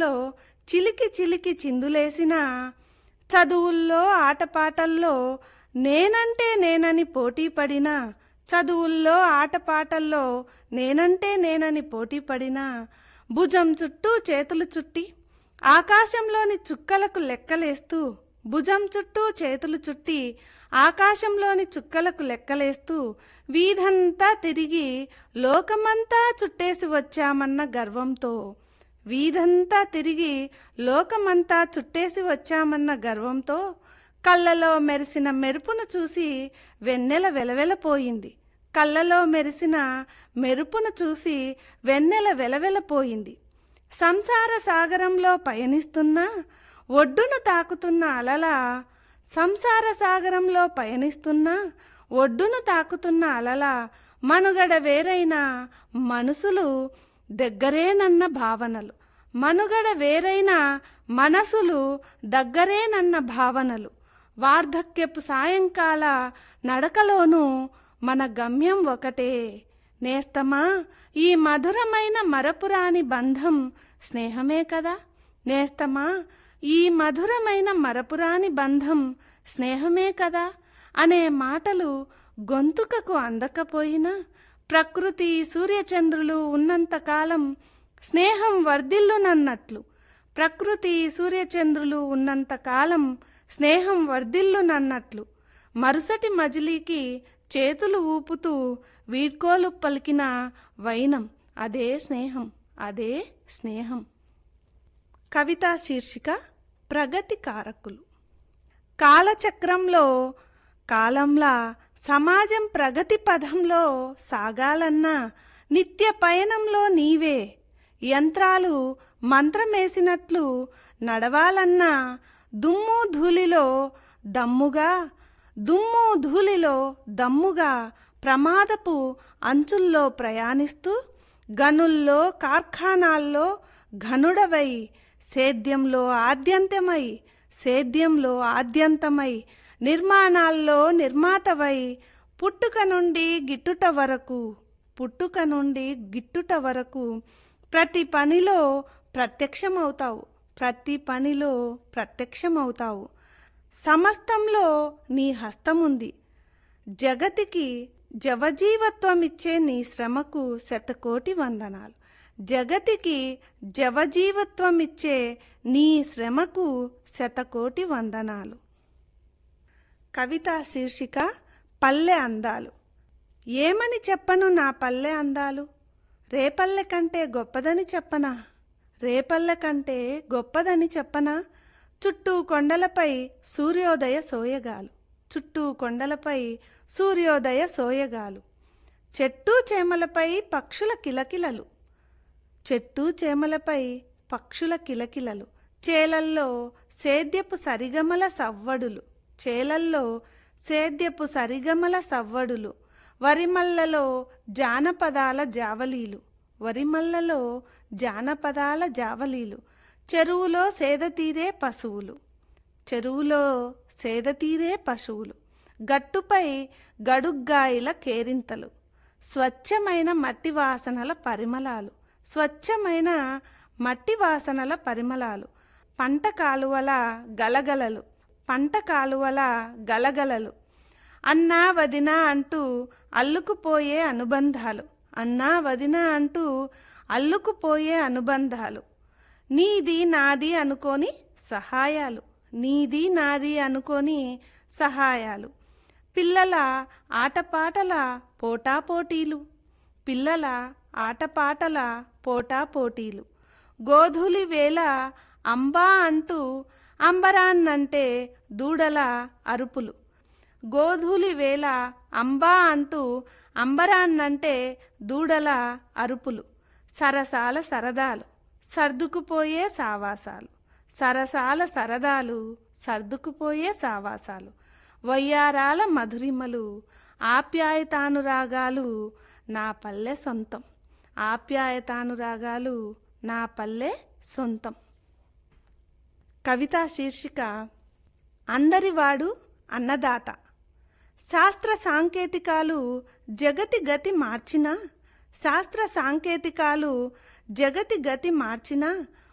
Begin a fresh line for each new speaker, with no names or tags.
సాగరంలో చిలికి చిలికి చిందులేసిన చదువుల్లో ఆటపాటల్లో నేనంటే నేనని పోటీ పడినా చదువుల్లో ఆటపాటల్లో నేనంటే నేనని పోటీ పడినా భుజం చుట్టూ చేతులు చుట్టి ఆకాశంలోని చుక్కలకు లెక్కలేస్తూ భుజం చుట్టూ చేతులు చుట్టి ఆకాశంలోని చుక్కలకు లెక్కలేస్తూ వీధంతా తిరిగి లోకమంతా చుట్టేసి వచ్చామన్న గర్వంతో వీధంతా తిరిగి లోకమంతా చుట్టేసి వచ్చామన్న గర్వంతో కళ్ళలో మెరిసిన మెరుపును చూసి వెన్నెల వెలవెలపోయింది కళ్ళలో మెరిసిన మెరుపును చూసి వెన్నెల వెలవెలపోయింది సంసార సాగరంలో పయనిస్తున్న ఒడ్డును తాకుతున్న అలల సంసార సాగరంలో పయనిస్తున్న ఒడ్డును తాకుతున్న అలల మనుగడ వేరైన మనసులు దగ్గరేనన్న భావనలు మనుగడ వేరైన మనసులు దగ్గరేనన్న భావనలు వార్ధక్యపు సాయంకాల నడకలోనూ మన గమ్యం ఒకటే నేస్తమా ఈ మధురమైన మరపురాని బంధం స్నేహమే కదా నేస్తమా ఈ మధురమైన మరపురాని బంధం స్నేహమే కదా అనే మాటలు గొంతుకకు అందకపోయినా ప్రకృతి సూర్యచంద్రులు ఉన్నంతకాలం స్నేహం వర్ధిల్లునన్నట్లు ప్రకృతి సూర్యచంద్రులు ఉన్నంతకాలం స్నేహం వర్ధిల్లునన్నట్లు మరుసటి మజిలీకి చేతులు ఊపుతూ వీడ్కోలు పలికిన వైనం అదే స్నేహం అదే స్నేహం కవితా శీర్షిక ప్రగతి కారకులు కాలచక్రంలో కాలంలా సమాజం ప్రగతి పదంలో సాగాలన్నా నిత్య పయనంలో నీవే యంత్రాలు మంత్రమేసినట్లు నడవాలన్నా దుమ్ము ధూళిలో దమ్ముగా దుమ్ము ధూళిలో దమ్ముగా ప్రమాదపు అంచుల్లో ప్రయాణిస్తూ గనుల్లో కార్ఖానాల్లో ఘనుడవై సేద్యంలో ఆద్యంతమై సేద్యంలో ఆద్యంతమై నిర్మాణాల్లో నిర్మాతవై పుట్టుక నుండి గిట్టుట వరకు పుట్టుక నుండి గిట్టుట వరకు ప్రతి పనిలో ప్రత్యక్షమవుతావు ప్రతి పనిలో ప్రత్యక్షమవుతావు సమస్తంలో నీ హస్తముంది జగతికి జవజీవత్వమిచ్చే నీ శ్రమకు శతకోటి వందనాలు జగతికి జవజీవత్వమిచ్చే నీ శ్రమకు శతకోటి వందనాలు కవిత శీర్షిక పల్లె అందాలు ఏమని చెప్పను నా పల్లె అందాలు రేపల్లె కంటే గొప్పదని చెప్పనా రేపల్లె కంటే గొప్పదని చెప్పనా చుట్టూ కొండలపై సూర్యోదయ సోయగాలు చుట్టూ కొండలపై సూర్యోదయ సోయగాలు చెట్టు చేమలపై పక్షుల కిలకిలలు చెట్టు చేమలపై పక్షుల కిలకిలలు చేలల్లో సేద్యపు సరిగమల సవ్వడులు చేలల్లో సేద్యపు సరిగమల సవ్వడులు వరిమల్లలో జానపదాల జావలీలు వరిమల్లలో జానపదాల జావలీలు చెరువులో సేదతీరే పశువులు చెరువులో సేదతీరే పశువులు గట్టుపై గడుగ్గాయిల కేరింతలు స్వచ్ఛమైన మట్టి వాసనల పరిమళాలు స్వచ్ఛమైన మట్టి వాసనల పరిమళాలు పంట కాలువల గలగలలు పంట కాలువల గలగలలు అన్నా వదిన అంటూ అల్లుకుపోయే అనుబంధాలు అన్నా వదిన అంటూ అల్లుకుపోయే అనుబంధాలు నీది నాది అనుకొని సహాయాలు నీది నాది అనుకొని సహాయాలు పిల్లల ఆటపాటల పోటాపోటీలు పిల్లల ఆటపాటల పోటాపోటీలు గోధులి వేళ అంబా అంటూ అంబరాన్నంటే దూడల అరుపులు గోధూలి వేళ అంబా అంటూ అంబరాన్నంటే దూడల అరుపులు సరసాల సరదాలు సర్దుకుపోయే సావాసాలు సరసాల సరదాలు సర్దుకుపోయే సావాసాలు వయ్యారాల మధురిమలు ఆప్యాయతానురాగాలు నా పల్లె సొంతం ఆప్యాయతానురాగాలు నా పల్లె సొంతం కవితా శీర్షిక అందరివాడు అన్నదాత శాస్త్ర సాంకేతికాలు జగతి గతి మార్చినా శాస్త్ర సాంకేతికాలు జగతి గతి మార్చినా